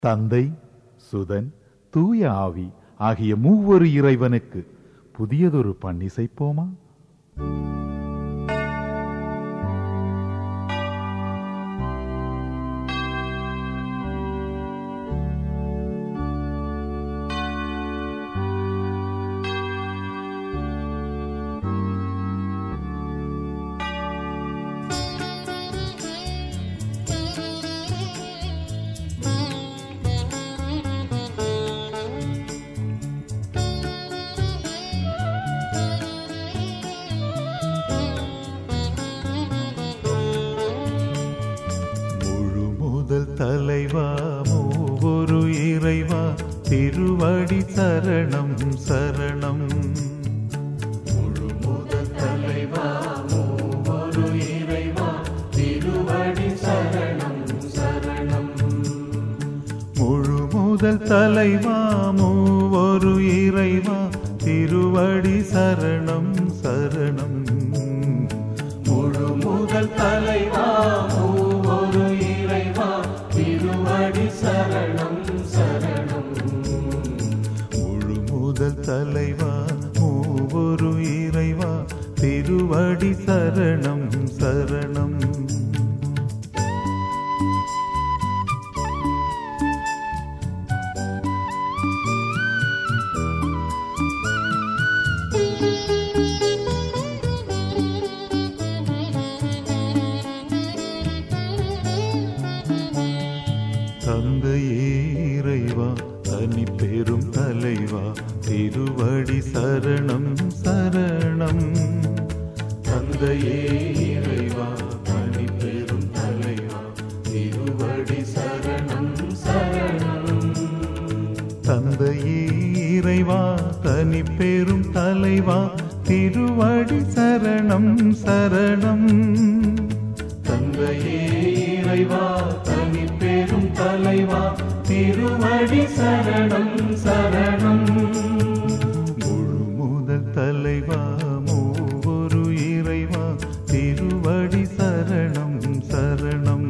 தந்தை சுதன் தூய ஆவி ஆகிய மூவொரு இறைவனுக்கு புதியதொரு பண்ணிசைப்போமா முழு முதல் தலைவா மூவொரு இறைவா திருவடி சரணம் சரணம் முழு முதல் தலைவா மூவொரு இறைவா திருவடி சரணம் சரணம் முழு முதல் தலைவா மூவொரு இறைவா திருவடி சரணம் சரணம் முழு முதல் தலைவா மூவொரு இறைவா திருவடி சரணம் சரணம் முழு முதல் தலைவா மூவொரு இறைவா திருவடி சரணம் சரணம் தந்தையே இறைவா தனி பெரும் தலைவா திருவடி சரணம் சரணம் தந்தையே இறைவா தனி பெரும் தலைவா திருவடி சரணம் சரணம் தந்தையே இறைவா தனி பெரும் தலைவா திருவடி சரணம் சரணம் தந்தையே இறைவா தனி பெரும் தலைவா திருவடி சரணம் சரணம் முழு முதல் தலைவா மூவொரு இறைவா திருவடி சரணம் சரணம்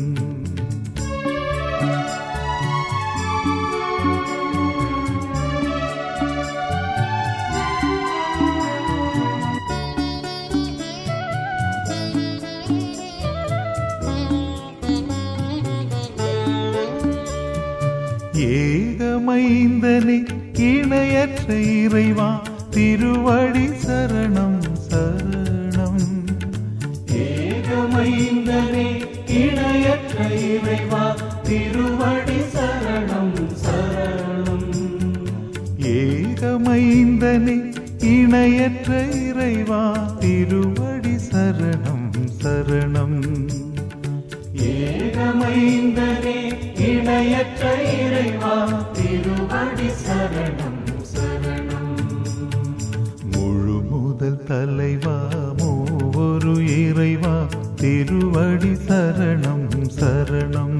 ஏகமைந்தனே இணையற்ற இறைவா திருவடி சரணம் சரணம் ஏகமைந்தனே இணையற்ற இறைவா திருவடி சரணம் சரணம் ஏகமைந்தனே இணையற்ற இறைவா திருவடி சரணம் சரணம் ஏகமைந்தனே இணையற்ற இறைவா திருவடி சரணம் சரணம் முழு முதல் தலைவா மூவொரு இறைவா திருவடி சரணம் சரணம்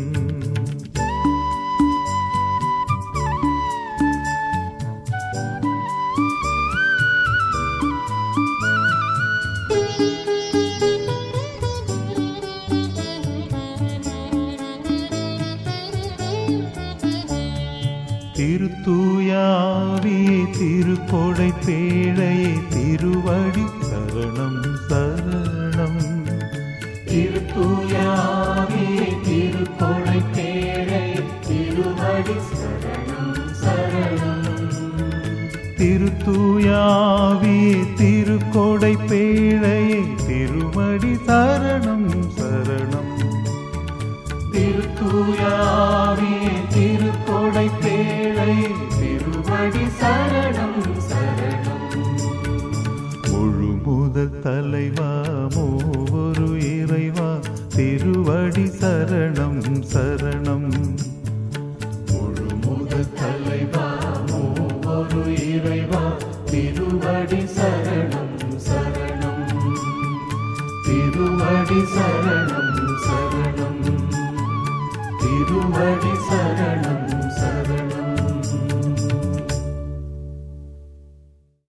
திருத்தூயாவி திருக்கொடை பேழை திருவடி சரணம் சரணம் திருத்தூயாவி திருக்கொடை பேழை திருவடி சரணம் சரணம் திருத்தூயாவி திருக்கொடை பேழை திருவடி சரணம் சரணம் திருத்தூயாவே திருக்கொடை பேழை திருவடி சரணம் சரணம் முழு முதல் தலைவா மூவொரு இறைவா திருவடி சரணம் சரணம் முழு முதல் தலைவா மூவொரு இறைவா திருவடி சரணம் சரணம் திருவடி சரணம் சரணம் திருவடி சரணம்